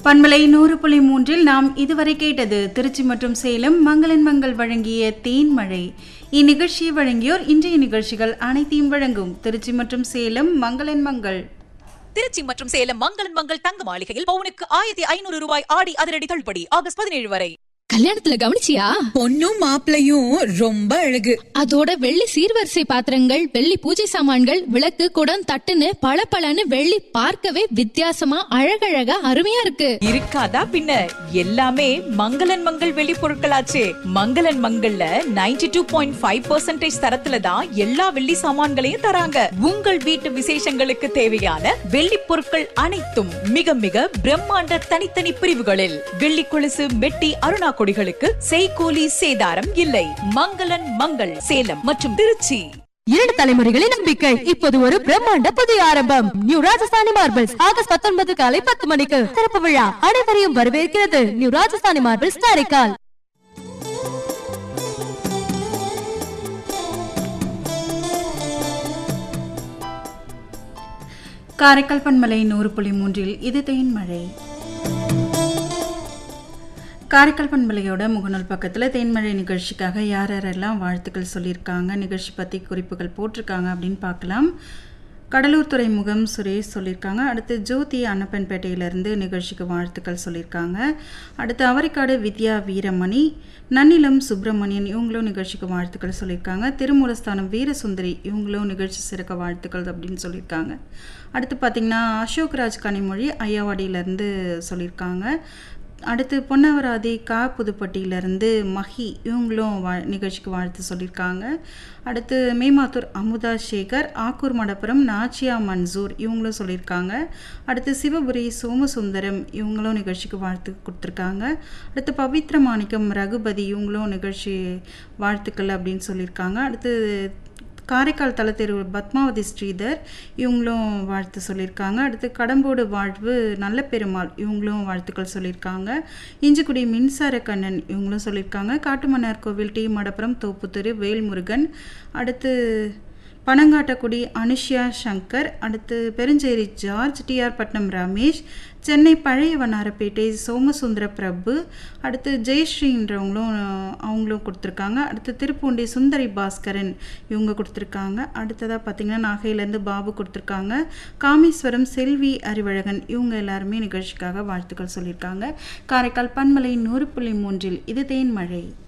பண்பலை நூறு புள்ளி மூன்றில் நாம் இதுவரை கேட்டது திருச்சி மற்றும் சேலம் மங்களன் மங்கள் வழங்கிய தேன்மழை இந்நிகழ்ச்சியை வழங்கியோர் இன்றைய நிகழ்ச்சிகள் அனைத்தையும் வழங்கும் திருச்சி மற்றும் சேலம் மங்களன் மங்கள் திருச்சி மற்றும் சேலம் மங்களன் மங்கள் தங்க மாளிகையில் பவுனுக்கு ஆயிரத்தி ஐநூறு ரூபாய் ஆடி அதிரடி தள்ளுபடி ஆகஸ்ட் பதினேழு வரை கல்யாணத்துல கவனிச்சியா பொண்ணும் மாப்பிளையும் ரொம்ப அழகு அதோட வெள்ளி சீர்வரிசை பாத்திரங்கள் வெள்ளி பூஜை சாமான்கள் விளக்கு குடம் தட்டுன்னு பளபளன்னு வெள்ளி பார்க்கவே வித்தியாசமா அழகழகா அருமையா இருக்கு இருக்காதா பின்ன எல்லாமே மங்களன் மங்கள் வெளி பொருட்களாச்சே மங்களன் மங்கள்ல 92.5% டூ பாயிண்ட் ஃபைவ் தரத்துல தான் எல்லா வெள்ளி சாமான்களையும் தராங்க உங்கள் வீட்டு விசேஷங்களுக்கு தேவையான வெள்ளி பொருட்கள் அனைத்தும் மிக மிக பிரம்மாண்ட தனித்தனி பிரிவுகளில் வெள்ளி கொலுசு மெட்டி அருணா கொடிகளுக்கு செய்கூலி சேதாரம் இல்லை மங்களன் மங்கள் சேலம் மற்றும் திருச்சி இரண்டு தலைமுறைகளின் நம்பிக்கை இப்போது ஒரு பிரம்மாண்ட புதிய ஆரம்பம் நியூ ராஜஸ்தானி மார்பிள்ஸ் ஆகஸ்ட் பத்தொன்பது காலை பத்து மணிக்கு திறப்பு விழா அனைவரையும் வரவேற்கிறது நியூ ராஜஸ்தானி மார்பிள்ஸ் காரைக்கால் காரைக்கால் பண்பலை நூறு புள்ளி மூன்றில் இது தேன்மழை காரைக்கால் பண்பலையோட முகநூல் பக்கத்தில் தேன்மழை நிகழ்ச்சிக்காக யார் யாரெல்லாம் வாழ்த்துக்கள் சொல்லியிருக்காங்க நிகழ்ச்சி பற்றி குறிப்புகள் போட்டிருக்காங்க அப்படின்னு பார்க்கலாம் கடலூர் துறைமுகம் சுரேஷ் சொல்லியிருக்காங்க அடுத்து ஜோதி அன்னப்பன்பேட்டையிலேருந்து நிகழ்ச்சிக்கு வாழ்த்துக்கள் சொல்லியிருக்காங்க அடுத்து அவரைக்காடு வித்யா வீரமணி நன்னிலம் சுப்பிரமணியன் இவங்களும் நிகழ்ச்சிக்கு வாழ்த்துக்கள் சொல்லியிருக்காங்க திருமூலஸ்தானம் வீரசுந்தரி இவங்களும் நிகழ்ச்சி சிறக்க வாழ்த்துக்கள் அப்படின்னு சொல்லியிருக்காங்க அடுத்து பார்த்திங்கன்னா அசோக்ராஜ் கனிமொழி ஐயாவாடியிலேருந்து சொல்லியிருக்காங்க அடுத்து பொன்னவராதி கா புதுப்பட்டியிலேருந்து மஹி இவங்களும் வா நிகழ்ச்சிக்கு வாழ்த்து சொல்லியிருக்காங்க அடுத்து மேமாத்தூர் அமுதா சேகர் ஆக்கூர் மடப்புரம் நாச்சியா மன்சூர் இவங்களும் சொல்லியிருக்காங்க அடுத்து சிவபுரி சோமசுந்தரம் இவங்களும் நிகழ்ச்சிக்கு வாழ்த்து கொடுத்துருக்காங்க அடுத்து பவித்ர மாணிக்கம் ரகுபதி இவங்களும் நிகழ்ச்சி வாழ்த்துக்கள் அப்படின்னு சொல்லியிருக்காங்க அடுத்து காரைக்கால் தலத்தெரு பத்மாவதி ஸ்ரீதர் இவங்களும் வாழ்த்து சொல்லியிருக்காங்க அடுத்து கடம்போடு வாழ்வு நல்ல பெருமாள் இவங்களும் வாழ்த்துக்கள் சொல்லியிருக்காங்க இஞ்சிக்குடி மின்சார கண்ணன் இவங்களும் சொல்லியிருக்காங்க காட்டுமன்னார் கோவில் டி மடப்புரம் தோப்புத்தெரு வேல்முருகன் அடுத்து பனங்காட்டக்குடி அனுஷ்யா சங்கர் அடுத்து பெருஞ்சேரி ஜார்ஜ் டிஆர் பட்னம் ரமேஷ் சென்னை பழைய வண்ணாரப்பேட்டை சோமசுந்தர பிரபு அடுத்து ஜெயஸ்ரீன்றவங்களும் அவங்களும் கொடுத்துருக்காங்க அடுத்து திருப்பூண்டி சுந்தரி பாஸ்கரன் இவங்க கொடுத்துருக்காங்க அடுத்ததாக பார்த்திங்கன்னா நாகையிலேருந்து பாபு கொடுத்துருக்காங்க காமேஸ்வரம் செல்வி அறிவழகன் இவங்க எல்லாருமே நிகழ்ச்சிக்காக வாழ்த்துக்கள் சொல்லியிருக்காங்க காரைக்கால் பன்மலை நூறு புள்ளி மூன்றில் இது தேன்மழை